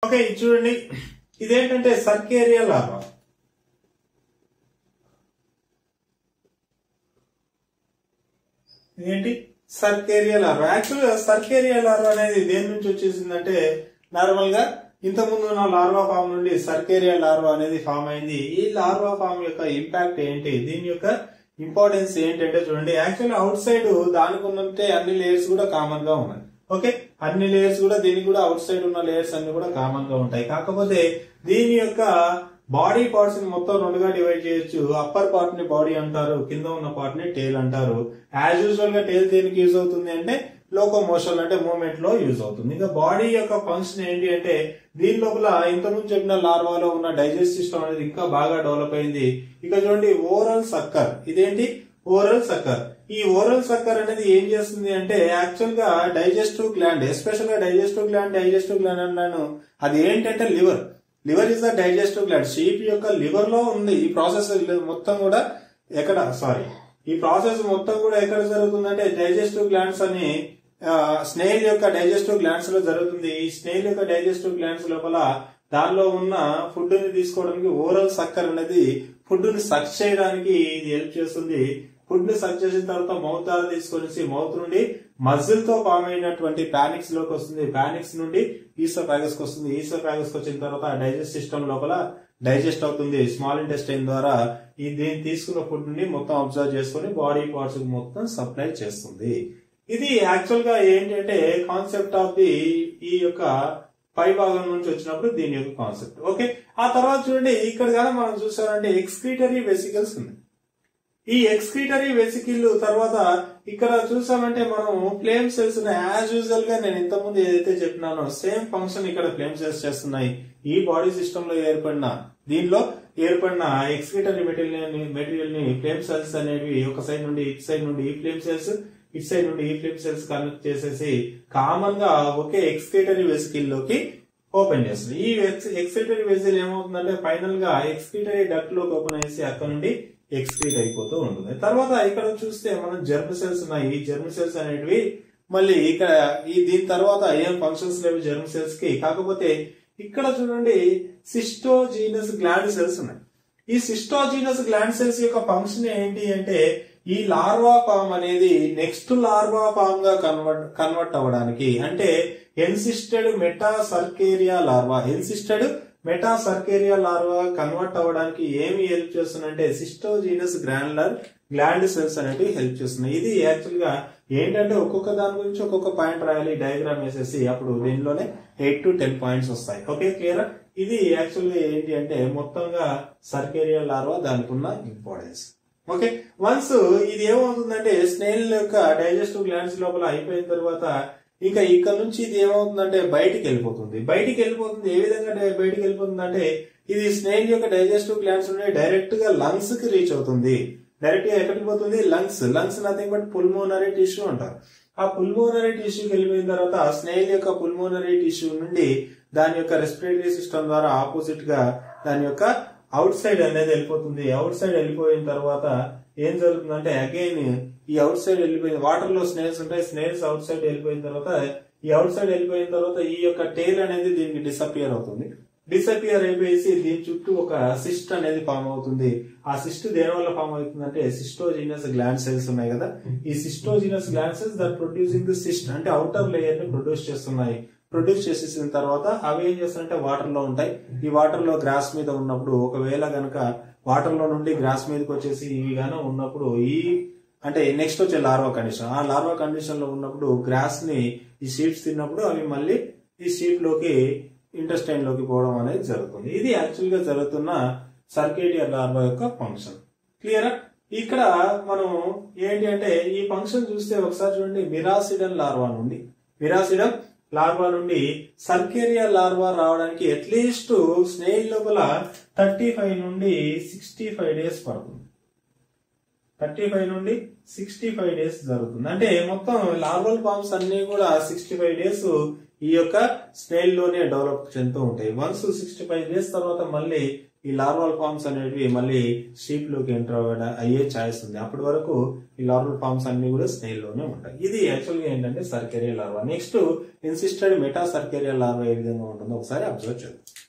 okay ఇది చూడండి ఇదేంటంటే సర్కేరియా లార్వా ఇదేంటి సర్కేరియా లార్వా యాక్చువల్ గా సర్కేరియా లార్వా అనేది దేని నుంచి వచ్చేసిందంటే నార్మల్ గా ఇంతకుముందు ఉన్న లార్వా ఫామ్ నుండి సర్కేరియా లార్వా అనేది ఫామ్ అయింది ఈ లార్వా ఫామ్ యొక్క ఇంపాక్ట్ ఏంటి దీని యొక్క ఇంపార్టెన్స్ ఏంటంటే చూడండి యాక్చువల్ అవుట్ సైడ్ దానికి ఉన్నట్టే అన్ని లేయర్స్ కూడా కామన్ గా ఉన్నాయి ఓకే అన్ని లేయర్స్ కూడా దీనికి కూడా అవుట్ సైడ్ ఉన్న లేయర్స్ అన్ని కూడా కామన్ గా ఉంటాయి కాకపోతే దీని యొక్క బాడీ పార్ట్స్ ని మొత్తం రెండుగా డివైడ్ చేయొచ్చు అప్పర్ పార్ట్ ని బాడీ అంటారు కింద ఉన్న పార్ట్ ని టేల్ అంటారు యాజ్ యూజువల్ గా టేల్ దేనికి యూజ్ అవుతుంది అంటే లోకోమోషన్ అంటే మూవ్మెంట్ లో యూజ్ అవుతుంది ఇంకా బాడీ యొక్క ఫంక్షన్ ఏంటి అంటే దీని లోపల ఇంతకుముందు చెప్పిన లార్వాలో ఉన్న డైజెస్ట్ సిస్టమ్ అనేది ఇంకా బాగా డెవలప్ అయింది ఇక చూడండి ఓరల్ సక్కర్ ఇదేంటి ఓరల్ సక్కర్ ఈ ఓరల్ సక్కర్ అనేది ఏం చేస్తుంది అంటే యాక్చువల్ గా డైజెస్టివ్ గ్లాండ్ ఎస్పెషల్ గా డైజెస్టివ్ గ్లాండ్ డైజెస్టివ్ గ్లాండ్ అన్నాను అది ఏంటంటే liver liver is the digestive gland sheep యొక్క లివర్ లో ఉంది ఈ ప్రాసెస్ మొత్తం కూడా ఎక్కడ సారీ ఈ ప్రాసెస్ మొత్తం కూడా ఎక్కడ జరుగుతుందంటే డైజెస్టివ్ గ్లాండ్స్ అని స్నేల్ యొక్క డైజెస్టివ్ గ్లాండ్స్ లో జరుగుతుంది ఈ స్నేల్ యొక్క డైజెస్టివ్ గ్లాండ్స్ లోపల దానిలో ఉన్న ఫుడ్ ని తీసుకోవడానికి ఓరల్ సక్కర్ అనేది ఫుడ్ ని సక్ చేయడానికి ఇది హెల్ప్ చేస్తుంది ఫుడ్ ని సక్ చేసిన తర్వాత మౌత్ ద్వారా తీసుకొని మౌత్ నుండి మజిల్ తో ఫామ్ అయినటువంటి పానిక్స్ లోకి వస్తుంది పానిక్స్ నుండి ఈసోఫాగస్ కి వస్తుంది ఈసోఫాగస్ కి వచ్చిన తర్వాత డైజెస్ట్ సిస్టమ్ లోపల డైజెస్ట్ అవుతుంది స్మాల్ ఇంటెస్టైన్ ద్వారా ఈ దీన్ని తీసుకున్న ఫుడ్ ని మొత్తం అబ్జర్వ్ చేసుకుని బాడీ పార్ట్స్ మొత్తం సప్లై చేస్తుంది ఇది యాక్చువల్ గా ఏంటంటే కాన్సెప్ట్ ఆఫ్ ది ఈ యొక్క పై భాగం నుంచి వచ్చినప్పుడు దీని యొక్క కాన్సెప్ట్ ఓకే ఆ తర్వాత చూడండి ఇక్కడ కానీ మనం చూసామంటే ఎక్స్క్రీటరీ వెసికల్స్ ఉంది ఈ ఎక్స్క్రీటరీ వెసికిల్ తర్వాత ఇక్కడ చూసామంటే మనం ఫ్లేమ్ సెల్స్ యాజ్ యూజువల్ గా నేను ఇంతకుముందు ఏదైతే చెప్పినానో సేమ్ ఫంక్షన్ ఇక్కడ ఫ్లేమ్ సెల్స్ చేస్తున్నాయి ఈ బాడీ సిస్టమ్ లో ఏర్పడిన దీనిలో ఏర్పడిన ఎక్స్క్రీటరీ మెటీరియల్ మెటీరియల్ ని ఫ్లేమ్ సెల్స్ అనేవి ఒక సైడ్ నుండి ఇటు సైడ్ నుండి ఈ ఫ్లేమ్ సెల్స్ ఇటు సైడ్ నుండి ఈ ఫ్లేమ్ సెల్స్ కనెక్ట్ చేసేసి కామన్ గా ఒకే ఎక్స్క్రీటరీ వెసికిల్ లోకి ఓపెన్ చేస్తుంది ఈ ఎక్స్క్రీటరీ వెసిల్ ఏమవుతుందంటే ఫైనల్ గా ఎక్స్క్రీటరీ డక్ట్ లోకి ఓపెన్ చేసి అక్కడ నుండి ఎక్స్క్రీట్ అయిపోతూ ఉంటుంది తర్వాత ఇక్కడ చూస్తే మనం జర్మ్ సెల్స్ ఉన్నాయి ఈ జర్మ్ సెల్స్ అనేటివి మళ్ళీ ఇక్కడ ఈ దీని తర్వాత ఏం ఫంక్షన్స్ లేవు జర్మ్ సెల్స్ కి కాకపోతే ఇక్కడ చూడండి సిస్టోజీనస్ గ్లాండ్ సెల్స్ ఉన్నాయి ఈ సిస్టోజీనస్ గ్లాండ్ సెల్స్ యొక్క ఫంక్షన్ ఏంటి అంటే ఈ లార్వా ఫామ్ అనేది నెక్స్ట్ లార్వా ఫామ్ గా కన్వర్ట్ కన్వర్ట్ అవ్వడానికి అంటే encysted metacercaria larva encysted metacercaria larva convert అవ్వడానికి ఏమి హెల్ప్ చేస్తుందంటే సిస్టోజీనస్ గ్రాండ్లర్ గ్లాండ్ సెల్స్ అనేవి హెల్ప్ చేస్తున్నాయి ఇది యాక్చువల్ గా ఏంటంటే ఒక్కొక్క దాని గురించి ఒక్కొక్క పాయింట్ రాయాలి డయాగ్రామ్ వేసేసి అప్పుడు దీనిలోనే ఎయిట్ టు టెన్ పాయింట్స్ వస్తాయి ఓకే క్లియర్ ఇది యాక్చువల్ గా ఏంటి అంటే మొత్తంగా సర్కేరియా లార్వా దానికి ఉన్న ఇంపార్టెన్స్ ఓకే వన్స్ ఇది ఏమవుతుందంటే స్నేల్ యొక్క డైజెస్టివ్ గ్లాండ్స్ లోపల అయిపోయిన తర్వాత ఇంకా ఇక్కడ నుంచి ఇది ఏమవుతుందంటే బయటికి వెళ్ళిపోతుంది బయటికి వెళ్ళిపోతుంది ఏ విధంగా డై- బయటికి వెళ్ళిపోతుంది అంటే ఇది స్నేల్ యొక్క డైజెస్టివ్ గ్లాండ్స్ నుండి డైరెక్ట్ గా లంగ్స్ కి రీచ్ అవుతుంది డైరెక్ట్ గా ఎక్కడికి పోతుంది lungs lungs nothing but pulmonary tissue అంటారు ఆ పుల్మోనరీ టిష్యూకి వెళ్ళిపోయిన తర్వాత స్నేల్ యొక్క పుల్మోనరీ టిష్యూ నుండి దాని యొక్క రెస్పిరేటరీ సిస్టమ్ ద్వారా ఆపోజిట్ గా దాని యొక్క అవుట్ సైడ్ అనేది వెళ్ళిపోతుంది అవుట్ సైడ్ వెళ్ళిపోయిన తర్వాత ఏం జరుగుతుందంటే అగైన్ ఈ అవుట్ సైడ్ వెళ్ళిపోయిన వాటర్ లో స్నేల్స్ ఉంటాయి స్నేల్స్ అవుట్ సైడ్ వెళ్ళిపోయిన తర్వాత ఈ అవుట్ సైడ్ వెళ్ళిపోయిన తర్వాత ఈ యొక్క టైల్ అనేది దీనికి డిసపియర్ అవుతుంది డిసపియర్ అయిపోయేసి దీని చుట్టూ ఒక సిస్ట్ అనేది ఫామ్ అవుతుంది ఆ సిస్ట్ దేని వల్ల ఫామ్ అవుతుందంటే సిస్టోజినస్ గ్లాండ్ సెల్స్ ఉన్నాయి కదా ఈ cystogenous gland cells that producing the cyst అంటే అవుటర్ లేయర్ ని ప్రొడ్యూస్ చేస్తున్నాయి ప్రొడ్యూస్ చేసేసిన తర్వాత అవి ఏం చేస్తాయంటే వాటర్ లో ఉంటాయి ఈ వాటర్ లో గ్రాస్ మీద ఉన్నప్పుడు ఒకవేళ గనక వాటర్ లో నుండి గ్రాస్ మీదకి వచ్చేసి ఇవి గాన ఉన్నప్పుడు ఈ అంటే నెక్స్ట్ వచ్చే లార్వా కండిషన్ ఆ లార్వా కండిషన్ లో ఉన్నప్పుడు గ్రాస్ ని ఈ షీప్స్ తిన్నప్పుడు అవి మళ్ళీ ఈ షీప్ లోకి ఇంటెస్టైన్ లోకి పోవడం అనేది జరుగుతుంది ఇది యాక్చువల్ గా జరుగుతున్న సర్కేడియర్ లార్వా యొక్క ఫంక్షన్ క్లియరా ఇక్కడ మనం ఏంటి అంటే ఈ ఫంక్షన్ చూస్తే ఒకసారి చూడండి మిరాసిడన్ లార్వా నుండి మిరాసిడన్ లార్వా నుండి సర్కేరియా లార్వా రావడానికి అట్లీస్ట్ స్నేల్ లోపల థర్టీ ఫైవ్ నుండి సిక్స్టీ ఫైవ్ డేస్ పడుతుంది థర్టీ ఫైవ్ నుండి సిక్స్టీ ఫైవ్ డేస్ జరుగుతుంది అంటే మొత్తం లార్వల్ ఫార్మ్స్ అన్ని కూడా సిక్స్టీ ఫైవ్ డేస్ ఈ యొక్క స్నేల్ లోనే డెవలప్ చెందుతూ ఉంటాయి వన్స్ సిక్స్టీ ఫైవ్ డేస్ తర్వాత మళ్ళీ ఈ లార్వల్ ఫార్మ్స్ అనేవి మళ్ళీ షీప్ లోకి ఎంటర్ అయ్యే ఛాయిస్ ఉంది అప్పటి వరకు ఈ లార్వల్ ఫార్మ్స్ అన్ని కూడా స్నేల్ లోనే ఉంటాయి ఇది యాక్చువల్ గా ఏంటంటే cercaria larva next encysted metacercaria larva ఏ విధంగా ఉంటుందో ఒకసారి అబ్జర్వ్ చేద్దాం